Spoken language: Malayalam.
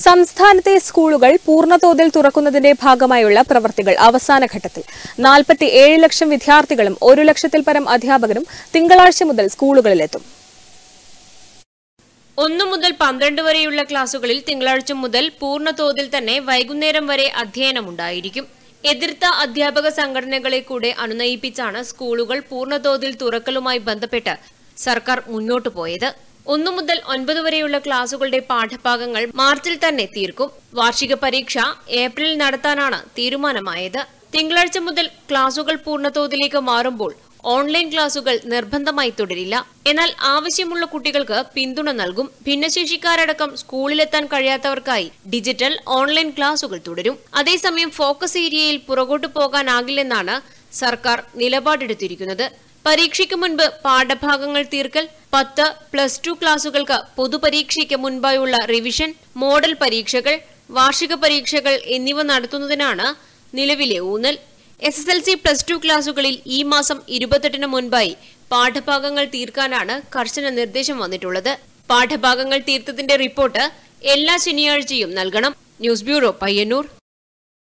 സംസ്ഥാനത്തെ സ്കൂളുകൾ പൂർണ്ണതോതിൽ തുറക്കുന്നതിന്റെ ഭാഗമായുള്ള പ്രവർത്തികൾ അവസാന ഘട്ടത്തിൽ നാൽപ്പത്തി ഏഴ് ലക്ഷം വിദ്യാർത്ഥികളും ഒരു ലക്ഷത്തിൽ പരം അധ്യാപകരും തിങ്കളാഴ്ച മുതൽ സ്കൂളുകളിലെത്തും ഒന്നു മുതൽ പന്ത്രണ്ട് വരെയുള്ള ക്ലാസുകളിൽ തിങ്കളാഴ്ച മുതൽ പൂർണ്ണതോതിൽ തന്നെ വൈകുന്നേരം വരെ അധ്യയനമുണ്ടായിരിക്കും എതിർത്ത അധ്യാപക സംഘടനകളെ കൂടെ അനുനയിപ്പിച്ചാണ് സ്കൂളുകൾ പൂർണ്ണതോതിൽ തുറക്കലുമായി ബന്ധപ്പെട്ട് സർക്കാർ മുന്നോട്ടു പോയത് ഒന്നു മുതൽ ഒൻപത് വരെയുള്ള ക്ലാസുകളുടെ പാഠഭാഗങ്ങൾ മാർച്ചിൽ തന്നെ തീർക്കും വാർഷിക പരീക്ഷ ഏപ്രിലിൽ നടത്താനാണ് തീരുമാനമായത് തിങ്കളാഴ്ച മുതൽ ക്ലാസുകൾ പൂർണ്ണതോതിലേക്ക് മാറുമ്പോൾ ഓൺലൈൻ ക്ലാസുകൾ നിർബന്ധമായി തുടരില്ല എന്നാൽ ആവശ്യമുള്ള കുട്ടികൾക്ക് പിന്തുണ നൽകും ഭിന്നശേഷിക്കാരടക്കം സ്കൂളിലെത്താൻ കഴിയാത്തവർക്കായി ഡിജിറ്റൽ ഓൺലൈൻ ക്ലാസുകൾ തുടരും അതേസമയം ഫോക്കസ് ഏരിയയിൽ പുറകോട്ടു പോകാനാകില്ലെന്നാണ് സർക്കാർ നിലപാടെടുത്തിരിക്കുന്നത് പരീക്ഷയ്ക്ക് മുൻപ് പാഠഭാഗങ്ങൾ തീർക്കൽ പത്ത് പ്ലസ് ടു ക്ലാസുകൾക്ക് പൊതുപരീക്ഷയ്ക്ക് മുൻപായുള്ള റിവിഷൻ മോഡൽ പരീക്ഷകൾ വാർഷിക പരീക്ഷകൾ എന്നിവ നടത്തുന്നതിനാണ് നിലവിലെ ഊന്നൽ S S L C plus two ക്ലാസുകളിൽ ഈ മാസം ഇരുപത്തെട്ടിന് മുൻപായി പാഠഭാഗങ്ങൾ തീർക്കാനാണ് കർശന നിർദ്ദേശം വന്നിട്ടുള്ളത് പാഠഭാഗങ്ങൾ തീർത്തതിന്റെ റിപ്പോർട്ട് എല്ലാ ശനിയാഴ്ചയും നൽകണം ന്യൂസ് ബ്യൂറോ പയ്യന്നൂർ